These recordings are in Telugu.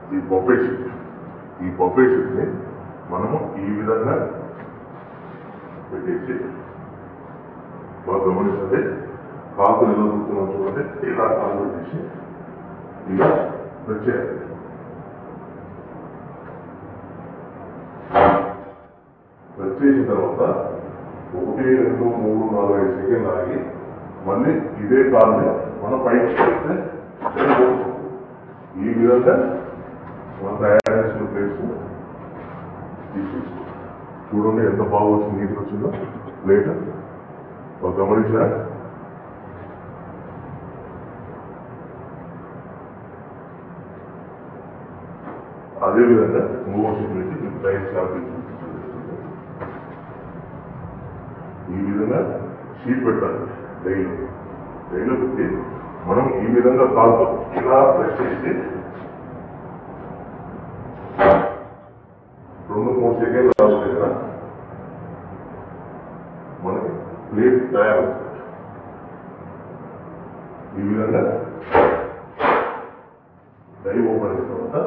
ఈ బొఫే షీట్ ఈ బొఫే షీట్ని మనము ఈ విధంగా పెట్టేసి బాగా గమనించండి కాకు ఎలా దూకుతున్నాం చూడండి ఇలా కాలు పెట్టేసి ఇలా ప్రెస్ చేయాలి ప్రెస్ చేసిన తర్వాత ఒకటి రెండు మూడు నాలుగు ఐదు సెకండ్ ఆగి మళ్ళీ ఇదే కాల్ని మనం పైకి చేస్తే సరిపోతుంది. ఈ విధంగా మనం తయారు చేసిన ప్లేట్స్ తీసేసుకో చూడండి ఎంత బాగా వచ్చింది నీటికి వచ్చిందో ప్లేట్ ఒక గమనించారా అదేవిధంగా మూడో షీట్ పెట్టి మీకు టైల్స్ కాబట్టి ఈ విధంగా షీట్ పెట్టాలి డైలో డైలో పెట్టి మనం ఈ విధంగా కాలుతో ఇలా ప్రెస్ చేసి రెండు మూడు సెకండ్లు రావాలి కదా మనకి ప్లేట్ తయారవుతుంది ఈ విధంగా డై ఓపెన్ అయిన తర్వాత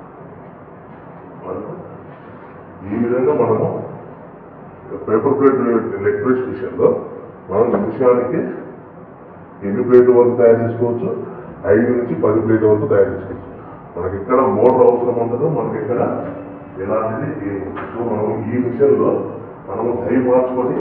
మనకు ఈ విధంగా మనము పేపర్ ప్లేట్ లెగ్ ప్రెస్ విషయంలో మనం నిమిషానికి ఎన్ని ప్లేట్ల వరకు తయారు చేసుకోవచ్చు ఐదు నుంచి పది ప్లేట్ల వరకు తయారు చేసుకోవచ్చు మనకి ఎక్కడ మోటార్ అవసరం ఉండదు మనకి ఎక్కడ ఎలాంటిది ఏమి ఉండదు. సో మనం ఈ విషయంలో మనము దయ మార్చుకొని